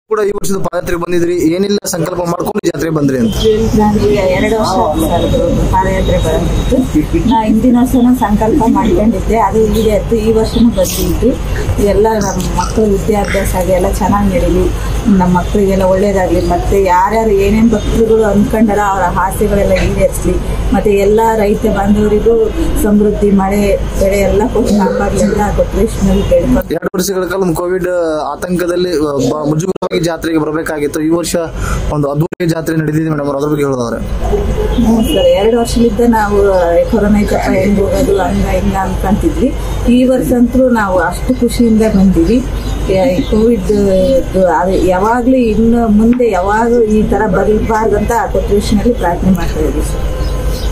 ಕೂಡ ಈ ವರ್ಷದ ಪಾದಯಾತ್ರೆಗೆ ಬಂದಿದ್ರಿ ಏನಿಲ್ಲ ಸಂಕಲ್ಪ ಮಾಡ್ಕೊಂಡು ಜಾತ್ರೆ ಬಂದ್ರಿ ಅಂತ ನನಗೆ ಎರಡು ವರ್ಷ ಆಯ್ತು ಸರ್ ಇದು ಪಾದಯಾತ್ರೆ ಬರೋದಿತ್ತು ನಾ ಹಿಂದಿನ ವರ್ಷನೂ ಸಂಕಲ್ಪ ಮಾಡ್ಕೊಂಡಿದ್ದೆ ಅದು ಈಡೇರ್ತು ಈ ವರ್ಷನೂ ಬಂದಿದ್ದು ಎಲ್ಲ ನಮ್ಮ ಮಕ್ಕಳು ವಿದ್ಯಾಭ್ಯಾಸ ಆಗಿ ಎಲ್ಲ ಚೆನ್ನಾಗಿ ನಡೀಲಿ ನಮ್ಮ ಮಕ್ಕಳಿಗೆಲ್ಲ ಒಳ್ಳೇದಾಗಲಿ ಮತ್ತು ಯಾರ್ಯಾರು ಏನೇನು ಭಕ್ತರುಗಳು ಅಂದ್ಕೊಂಡಾರ ಅವರ ಆಸೆಗಳೆಲ್ಲ ಈಡೇರಿಸಲಿ ಮತ್ತು ಎಲ್ಲ ರೈತ ಬಾಂಧವರಿಗೂ ಸಮೃದ್ಧಿ ಮಳೆ ಬೆಳೆ ಎಲ್ಲ ಕೊಟ್ಟು ಕಾಪಾಡಲಿ ಅಂತ ಕೊಟ್ಟರೇಶ್ವರಲ್ಲಿ ಕೇಳ್ಕೊಂಡು ಎರಡು ವರ್ಷಗಳ ಕಾಲ ಒಂದು ಕೋವಿಡ್ ಆತಂಕದಲ್ಲಿ ಅಹ್, ಬ- ಮುಜುಗರವಾಗಿ ಜಾತ್ರೆಗೆ ಬರಬೇಕಾಗಿತ್ತು ಈ ವರ್ಷ ಒಂದು ಅದ್ಭುತ ಜಾತ್ರೆ ನಡೆದಿದೆ ಮೇಡಮ್ ಅದ್ರ ಬಗ್ಗೆ ಹೇಳೋದಾದ್ರೆ ಹ್ಞೂ ಸರ್ ಎರಡು ವರ್ಷಲಿದ್ದ ನಾವು ಕೊರೋನಾ ಇದ್ದಪ್ಪ ಹೆಂಗ್ ಹೋಗೋದು ಹಂಗ ಹಿಂಗ ಅನ್ಕೊಂತಿದ್ವಿ ಈ ವರ್ಷ ಅಂತೂ ನಾವು ಅಷ್ಟು ಖುಷಿಯಿಂದ ಬಂದೀವಿ ಯ- ಈ ಕೋವಿಡ್ ಇದು ಅದು ಯಾವಾಗಲೂ ಇನ್ನು ಮುಂದೆ ಯಾವಾಗ ಈ ಥರ ಬರಬಾರ್ದು ಅಂತ ಕೊಟ್ರೇಷನಲ್ಲಿ ಪ್ರಾರ್ಥನೆ ಮಾಡ್ತಾ ಇದ್ದೀವಿ ಸರ್